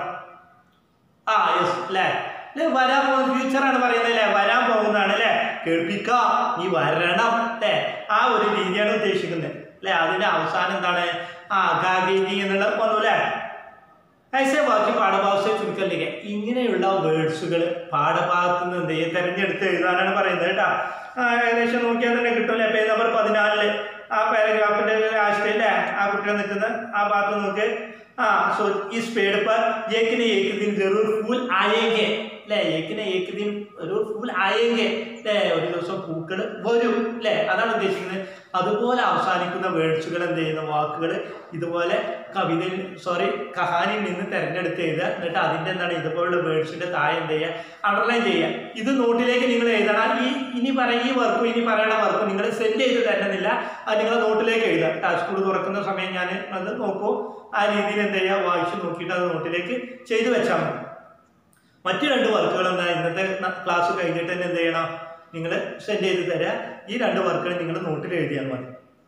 ആ യെസ് അല്ലേ അല്ലെ വരാൻ പോകുന്ന ഫ്യൂച്ചർ ആണ് പറയുന്നത് അല്ലേ വരാൻ പോകുന്നതാണ് അല്ലേ കേൾപ്പിക്കാം നീ വരണം അല്ലേ ആ ഒരു രീതിയാണ് ഉദ്ദേശിക്കുന്നത് അല്ലെ അതിന്റെ അവസാനം എന്താണ് ആ ഗാഗീനി എന്നുള്ള വന്നു അല്ലേ ഐസെ വാക്യ പാഠഭാഗത്തെ ചുരുക്കല്ലിക ഇങ്ങനെയുള്ള വേർഡ്സുകൾ പാഠഭാഗത്ത് നിന്ന് എന്ത് ചെയ്യുക തെരഞ്ഞെടുത്ത് എഴുതാനാണ് പറയുന്നത് കേട്ടോ ആ, ഏകദേശം നോക്കിയാൽ തന്നെ കിട്ടുമല്ലേ പേജ് നമ്പർ പതിനാലില് ആ പാരഗ്രാഫിന്റെ ആശയല്ലേ ആ കുട്ടികൾ നിൽക്കുന്ന ആ ഭാഗത്ത് നോക്ക് ആ സോ इस पेड़ पर एक न एक दिन जरूर फूल आएंगे അല്ലേ ഏക്കിന് ഏക്ക് ദിൻ ഒരു ഫൂൽ ആയെങ്കിൽ അല്ലേ ഒരു ദിവസം പൂക്കൾ വരും അല്ലേ അതാണ് ഉദ്ദേശിക്കുന്നത് അതുപോലെ അവസാനിക്കുന്ന വേർഡ്സുകൾ എന്ത് ചെയ്യുന്ന വാക്കുകൾ ഇതുപോലെ കവിതയിൽ സോറി കഹാനിയിൽ നിന്ന് തിരഞ്ഞെടുത്ത് എഴുതുക എന്നിട്ട് അതിൻ്റെ എന്താണ് ഇതുപോലുള്ള വേർഡ്സിൻ്റെ താഴെ എന്ത് ചെയ്യുക അണ്ടർലൈൻ ചെയ്യുക ഇത് നോട്ടിലേക്ക് നിങ്ങൾ എഴുതണം ഈ ഇനി പറയ ഈ വർക്കും ഇനി പറയണ വർക്കും നിങ്ങൾ സെൻഡ് ചെയ്ത് തരുന്നില്ല അത് നിങ്ങൾ നോട്ടിലേക്ക് എഴുതുക ട്ടാ, സ്കൂൾ തുറക്കുന്ന സമയം ഞാൻ അത് നോക്കൂ ആ രീതിയിൽ എന്ത് ചെയ്യുക വായിച്ച് നോക്കിയിട്ട് അത് നോട്ടിലേക്ക് ചെയ്തു വെച്ചാൽ മതി മറ്റു രണ്ട് വർക്കുകൾ എന്താ ഇന്നത്തെ ക്ലാസ് കഴിഞ്ഞിട്ട് തന്നെ എന്ത് ചെയ്യണം നിങ്ങൾ സെൻഡ് ചെയ്ത് തരാം ഈ രണ്ട് വർക്കുകൾ നിങ്ങൾ നോട്ടിൽ എഴുതിയാൽ മതി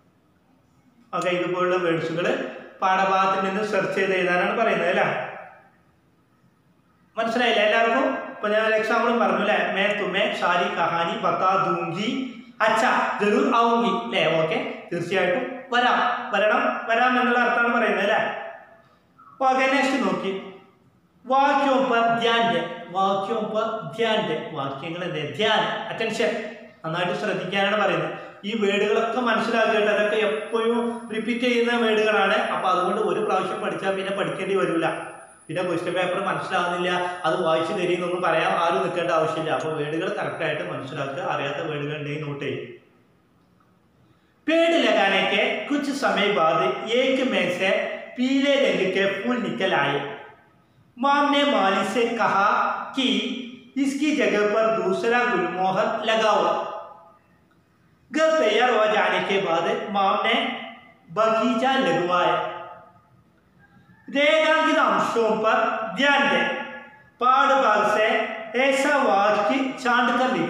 ഓക്കെ ഇതുപോലുള്ള വേർഡ്സുകൾ പാഠഭാഗത്തിൽ നിന്ന് സെർച്ച് ചെയ്ത് എഴുതാനാണ് പറയുന്നത് അല്ലേ മനസ്സിലായില്ലേ എല്ലാവർക്കും ഇപ്പൊ ഞാൻ എക്സാമ്പിളും പറഞ്ഞു അല്ലേ മേ തുമേ സാരി കഹാനി ബത്താ ദൂങ്കി അച്ഛ ജറൂർ ആവുങ്കി അല്ലേ ഓക്കെ തീർച്ചയായിട്ടും വരാം വരണം വരാം എന്നുള്ള അർത്ഥമാണ് പറയുന്നത് അല്ലേ ഓക്കെ നെക്സ്റ്റ് നോക്കി വാക്യോം പർ ധ്യാൻ ദേ വാക്യോം പർ ധ്യാൻ ദേ വാക്യങ്ങൾ എന്ത് ധ്യാൻ അറ്റൻഷൻ നന്നായിട്ട് ശ്രദ്ധിക്കാനാണ് പറയുന്നത് ഈ വേർഡുകളൊക്കെ മനസ്സിലാക്കിയിട്ട് അതൊക്കെ എപ്പോഴും റിപ്പീറ്റ് ചെയ്യുന്ന വേർഡുകളാണ് അപ്പൊ അതുകൊണ്ട് ഒരു പ്രാവശ്യം പഠിച്ചാൽ പിന്നെ പഠിക്കേണ്ടി വരില്ല പിന്നെ ക്വസ്റ്റ്യൻ പേപ്പർ മനസ്സിലാവുന്നില്ല അത് വായിച്ചു തരീന്നൊന്നും പറയാൻ ആരും നിൽക്കേണ്ട ആവശ്യമില്ല അപ്പോൾ വേർഡുകൾ കറക്റ്റായിട്ട് മനസ്സിലാക്കുക അറിയാത്ത വേർഡുകൾ ഉണ്ടെങ്കിൽ നോട്ട് ചെയ്യും पेड़ लगाने के कुछ समय बाद एक में से पीले रंग के फूल निकल आए माम ने माली से कहा कि इसकी जगह पर दूसरा गुलमोहर लगाओ घर तैयार हो जाने के बाद माम ने बगीचा लगवाया रेखांकित अंशों पर ध्यान दें पाड़ भाग से ऐसा वाक्य छांट कर लिखे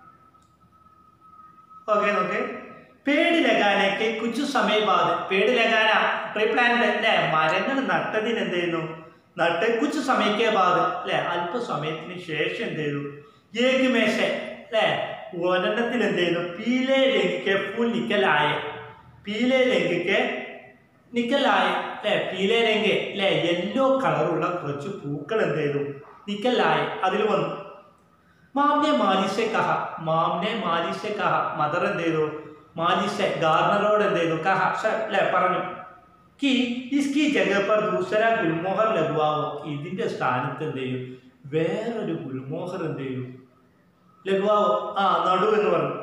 ओके ओके പേട് ലഗാനൊക്കെ കുച്ചു സമയം ബാദ് പേട് ലഗാന ട്രീ പ്ലാന്റ് അല്ലേ മരങ്ങൾ നട്ടതിന് എന്ത് ചെയ്യുന്നു നട്ട് കുച്ചു സമയക്കെ ബാദ് അല്ലെ അല്പസമയത്തിന് ശേഷം എന്ത് ചെയ്തു ഏക് മേശ അല്ലെ ഒരെണ്ണത്തിൽ എന്ത് ചെയ്യുന്നു പീലെ രംഗിക്ക് ഫുൾ നിക്കലായ പീലെ രംഗിക്ക് നിക്കലായ അല്ലെ പീലെ രംഗ് അല്ലെ യെല്ലോ കളറുള്ള കുറച്ച് പൂക്കൾ എന്ത് ചെയ്തു നിക്കലായ അതിൽ വന്നു മാമിനെ മാലിസെ കഹ മാമിനെ മാലിസെ കഹ മദർ എന്ത് ചെയ്തു മാലിസെ ഗാർണറോട് എന്ത് ചെയ്തു കഹ സ- അല്ലെ പറഞ്ഞു കി ഇസ്കി ജഗ പർ ദൂസര ഗുൽമോഹർ ലഘുവാവോ ഇതിന്റെ സ്ഥാനത്ത് എന്ത് ചെയ്യും വേറൊരു ഗുൽമോഹർ എന്ത് ചെയ്യും ലഘുവാവോ ആ നടു എന്ന് പറഞ്ഞു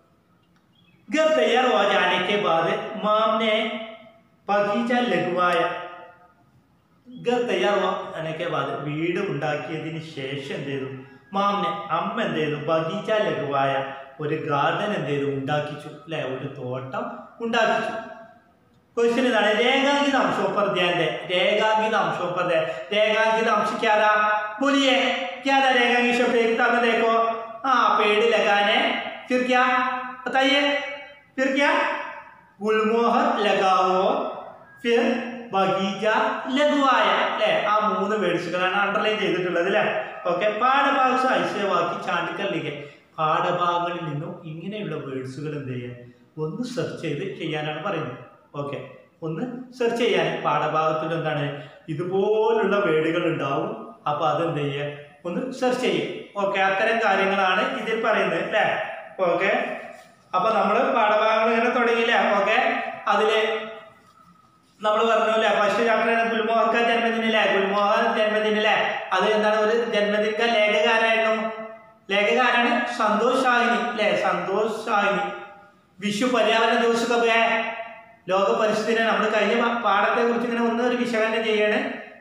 घर तैयार हो जाने के बाद माम ने बगीचा लगवाया घर तैयार होने के बाद വീട് ഉണ്ടാക്കിയതിന് ശേഷം എന്ത് ചെയ്തു മാമിനെ അമ്മ എന്ത് ചെയ്തു ബഗീച്ച ലഘുവായ ഒരു ഗാർഡൻ എന്ത് ചെയ്തു ഉണ്ടാക്കിച്ചു അല്ലെ ഒരു തോട്ടം ഉണ്ടാക്കിച്ചു क्वेश्चन इതാണ് രേഖാങ്കിത अंशों पर ध्यान दें രേഖാങ്കിത अंशों पर ध्यान രേഖാങ്കിത अंश क्या था बोलिए क्या था रैंगांकित शब्द एक था में देखो हाँ पेड़ लगाने फिर क्या बताइए फिर क्या गुलमोहर लगाओ फिर ബഗീജ ലഘുവായ അല്ലെ ആ മൂന്ന് വേർഡ്സുകളാണ് അണ്ടർലൈൻ ചെയ്തിട്ടുള്ളത് അല്ലെ ഓക്കെ പാഠഭാഗം ഐശ്വര്യവാക്കി ചാണ്ടിക്കല്ലിಗೆ പാഠഭാഗങ്ങളിൽ നിന്നും ഇങ്ങനെയുള്ള വേർഡ്സുകൾ എന്ത് ചെയ്യാൻ ഒന്ന് സെർച്ച് ചെയ്ത് ചെയ്യാനാണ് പറയുന്നത് ഓക്കെ ഒന്ന് സെർച്ച് ചെയ്യാൻ പാഠഭാഗത്തിൽ എന്താണ് ഇതുപോലുള്ള വേർഡുകൾ ഉണ്ടാവും അപ്പോൾ അതെന്ത് ചെയ്യുക ഒന്ന് സെർച്ച് ചെയ്യും ഓക്കെ അത്തരം കാര്യങ്ങളാണ് ഇതിൽ പറയുന്നത് അല്ലേ ഓക്കെ അപ്പൊ നമ്മൾ പാഠഭാഗങ്ങൾ ഇങ്ങനെ തുടങ്ങിയില്ലേ ഓക്കെ അതില് നമ്മൾ പറഞ്ഞു അല്ലേ ഫസ്റ്റ് ചാപ്റ്ററാണ് ഗുൽമോഹർക്ക ജന്മദിനില്ലേ ഗുൽമോഹർ ജന്മദിനില്ലേ അത് എന്താണ് ഒരു ജന്മദിനക്ക ലേഖകാരായിരുന്നു ലേഖകാരാണ് സന്തോഷ് ഷാഹിനി അല്ലേ സന്തോഷ് ഷാഹിനി വിഷു പര്യാവരണ ദിവസം കബ് ഹേ ലോക പരിസ്ഥിതി നമ്മൾ കഴിഞ്ഞ പാ- പാഠത്തെ കുറിച്ച് ഇങ്ങനെ ഒന്ന് ഒരു വിശകലനം ചെയ്യാണ്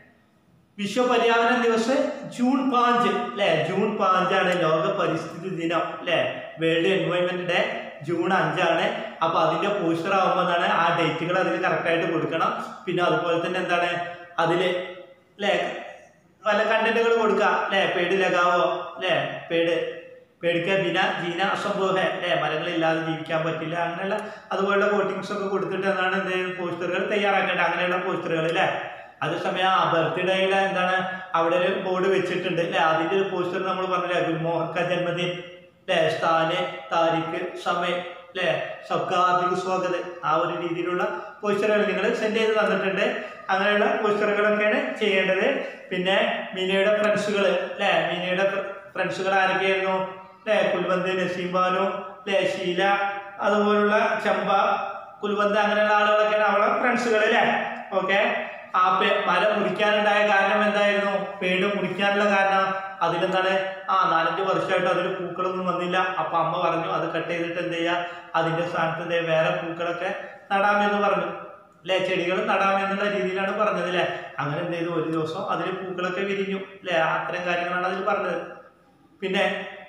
വിശ്വ പര്യാവരണ ദിവസം ജൂൺ പാഞ്ച് അല്ലെ ജൂൺ പാഞ്ചാണ് ലോക പരിസ്ഥിതി ദിനം അല്ലെ വേൾഡ് എൻവയോൺമെന്റ് ഡേ ജൂൺ അഞ്ചാണ് അപ്പൊ അതിന്റെ പോസ്റ്റർ ആവുമ്പോൾ എന്താണ് ആ ഡേറ്റുകൾ അതിൽ കറക്റ്റായിട്ട് കൊടുക്കണം പിന്നെ അതുപോലെ തന്നെ എന്താണ് അതില് അല്ലെ പല കണ്ടന്റുകൾ കൊടുക്കുക അല്ലെ പേട് ലഗാവോ അല്ലെ പേട് പേടിക്കാൻ ബിന ജീന അസംഭവ അല്ലെ മരങ്ങളില്ലാതെ ജീവിക്കാൻ പറ്റില്ല അങ്ങനെയുള്ള അതുപോലുള്ള കോട്ടിങ്സ് ഒക്കെ കൊടുത്തിട്ട് എന്താണ് എന്ത് പോസ്റ്ററുകൾ തയ്യാറാക്കേണ്ടത് അങ്ങനെയുള്ള പോസ്റ്ററുകൾ അല്ലെ അതേസമയം ആ ബർത്ത്ഡേയുടെ എന്താണ് അവിടെ ഒരു ബോർഡ് വെച്ചിട്ടുണ്ട് അല്ലെ അതിന്റെ ഒരു പോസ്റ്റർ നമ്മൾ പറഞ്ഞില്ലേ ഗുൽമോഹർക്ക ജന്മദിൻ അല്ലെ സ്ഥാന് താരിഖ് സമയം അല്ലെ സബ്കാർദിക സ്വാഗതം ആ ഒരു രീതിയിലുള്ള പോസ്റ്ററുകൾ നിങ്ങൾ സെൻഡ് ചെയ്ത് തന്നിട്ടുണ്ട് അങ്ങനെയുള്ള പോസ്റ്ററുകളൊക്കെയാണ് ചെയ്യേണ്ടത് പിന്നെ മീനയുടെ ഫ്രണ്ട്സുകൾ അല്ലെ മീനയുടെ ഫ്രണ്ട്സുകൾ ആരൊക്കെയായിരുന്നു അല്ലെ കുൽബന്ത് നസീം ബാനു അല്ലെ ഷീല അതുപോലുള്ള ചമ്പ കുൽബന്ത് അങ്ങനെയുള്ള ആളുകളൊക്കെയാണ് അവളെ ഫ്രണ്ട്സുകൾ അല്ലേ ഓക്കെ ആ പേ- മരം മുറിക്കാനുണ്ടായ കാരണം എന്തായിരുന്നു പേട് മുറിക്കാനുള്ള കാരണം അതിലെന്താണ് ആ നാലഞ്ച് വർഷമായിട്ട് അതിൽ പൂക്കളൊന്നും വന്നില്ല അപ്പൊ അമ്മ പറഞ്ഞു അത് കട്ട് ചെയ്തിട്ട് എന്ത് ചെയ്യുക അതിന്റെ സ്ഥാനത്ത് എന്ത് ചെയ്യുക, വേറെ പൂക്കളൊക്കെ നടാമെന്ന് പറഞ്ഞു അല്ലെ ചെടികൾ നടാമെന്നുള്ള രീതിയിലാണ് പറഞ്ഞത് അല്ലെ അങ്ങനെ എന്ത് ചെയ്തു ഒരു ദിവസം അതിൽ പൂക്കളൊക്കെ വിരിഞ്ഞു അല്ലെ അത്തരം കാര്യങ്ങളാണ് അതിൽ പറഞ്ഞത് പിന്നെ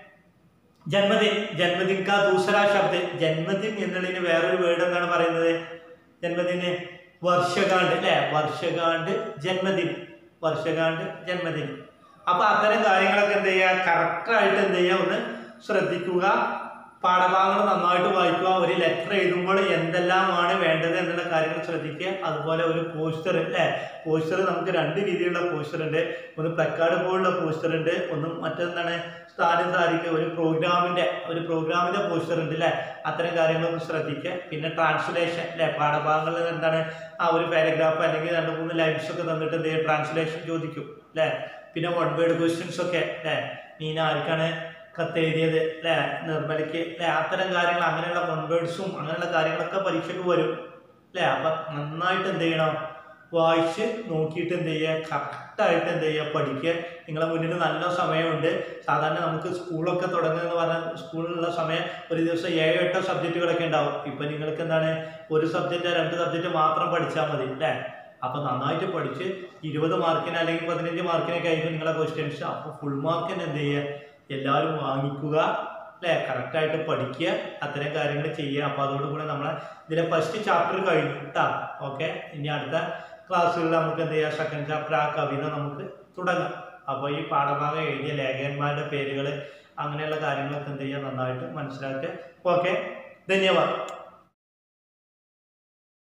ജന്മദിൻ ജന്മദിൻ കാ ദൂസര ശബ്ദ ജന്മദിൻ എന്നുള്ളതിന് വേറൊരു വേർഡ് എന്താണ് പറയുന്നത് ജന്മദിന് വർഷകാണ്ട് അല്ലെ വർഷകാണ്ട് ജന്മദിൻ വർഷകാണ്ട് ജന്മദിൻ അപ്പൊ അത്തരം കാര്യങ്ങളൊക്കെ എന്ത് ചെയ്യുക കറക്റ്റായിട്ട് എന്ത് ചെയ്യുക ഒന്ന് ശ്രദ്ധിക്കുക പാഠഭാഗങ്ങൾ നന്നായിട്ട് വായിക്കുക ഒരു ലെറ്റർ എഴുതുമ്പോൾ എന്തെല്ലാമാണ് വേണ്ടത് എന്നുള്ള കാര്യങ്ങൾ ശ്രദ്ധിക്കുക അതുപോലെ ഒരു പോസ്റ്റർ അല്ലേ പോസ്റ്റർ നമുക്ക് രണ്ട് രീതിയിലുള്ള പോസ്റ്റർ ഉണ്ട് ഒന്ന് പ്ലക്കാർഡ് പോലുള്ള പോസ്റ്റർ ഉണ്ട് ഒന്ന് മറ്റെന്താണ് സ്ഥാനം സാധിക്കുക ഒരു പ്രോഗ്രാമിന്റെ ഒരു പ്രോഗ്രാമിന്റെ പോസ്റ്റർ ഉണ്ട് അല്ലേ അത്തരം കാര്യങ്ങളൊന്ന് ശ്രദ്ധിക്കുക പിന്നെ ട്രാൻസ്ലേഷൻ അല്ലേ പാഠഭാഗങ്ങളിൽ എന്താണ് ആ ഒരു പാരഗ്രാഫ് അല്ലെങ്കിൽ രണ്ട് മൂന്ന് ലൈൻസ് ഒക്കെ തന്നിട്ട് എന്ത് ചെയ്യും ട്രാൻസ്ലേഷൻ ചോദിക്കും അല്ലേ പിന്നെ വൺ വേർഡ് ക്വസ്റ്റ്യൻസ് ഒക്കെ അല്ലേ മീന ആർക്കാണ് കത്തെഴുതിയത് അല്ലേ നിർമ്മലയ്ക്ക് അല്ലേ അത്തരം കാര്യങ്ങൾ അങ്ങനെയുള്ള വൺ വേർഡ്സും അങ്ങനെയുള്ള കാര്യങ്ങളൊക്കെ പരീക്ഷയ്ക്ക് വരും അല്ലേ അപ്പം നന്നായിട്ട് എന്ത് ചെയ്യണം വായിച്ച് നോക്കിയിട്ട് എന്ത് ചെയ്യുക കറക്റ്റായിട്ട് എന്ത് ചെയ്യുക പഠിക്കുക നിങ്ങളെ മുന്നിൽ നല്ല സമയമുണ്ട് സാധാരണ നമുക്ക് സ്കൂളൊക്കെ തുടങ്ങുന്നതെന്ന് പറഞ്ഞാൽ സ്കൂളിലുള്ള സമയം ഒരു ദിവസം ഏഴോ എട്ടോ സബ്ജക്റ്റുകളൊക്കെ ഉണ്ടാവും ഇപ്പം നിങ്ങൾക്ക് എന്താണ് ഒരു സബ്ജക്റ്റ് രണ്ട് സബ്ജക്റ്റ് മാത്രം പഠിച്ചാൽ മതി അല്ലേ അപ്പോൾ നന്നായിട്ട് പഠിച്ച് ഇരുപത് മാർക്കിന് അല്ലെങ്കിൽ പതിനഞ്ച് മാർക്കിനൊക്കെ ആയിരിക്കും നിങ്ങളെ ക്വസ്റ്റ്യൻസ് അപ്പോൾ ഫുൾ മാർക്കിന് എന്ത് ചെയ്യുക എല്ലാവരും വാങ്ങിക്കുക അല്ലേ കറക്റ്റായിട്ട് പഠിക്കുക അത്തരം കാര്യങ്ങൾ ചെയ്യുക അപ്പോൾ അതോടുകൂടി നമ്മളെ ഇതിലെ ഫസ്റ്റ് ചാപ്റ്റർ കഴിഞ്ഞു കേട്ടോ ഓക്കെ ഇനി അടുത്ത ക്ലാസ്സുകളിൽ നമുക്ക് എന്ത് ചെയ്യാം സെക്കൻഡ് ചാപ്റ്റർ ആ കവിത നമുക്ക് തുടങ്ങാം അപ്പോൾ ഈ പാഠഭാഗം എഴുതിയ ലേഖകന്മാരുടെ പേരുകൾ അങ്ങനെയുള്ള കാര്യങ്ങളൊക്കെ എന്ത് ചെയ്യുക നന്നായിട്ട് മനസ്സിലാക്കുക ഓക്കെ ധന്യവാദം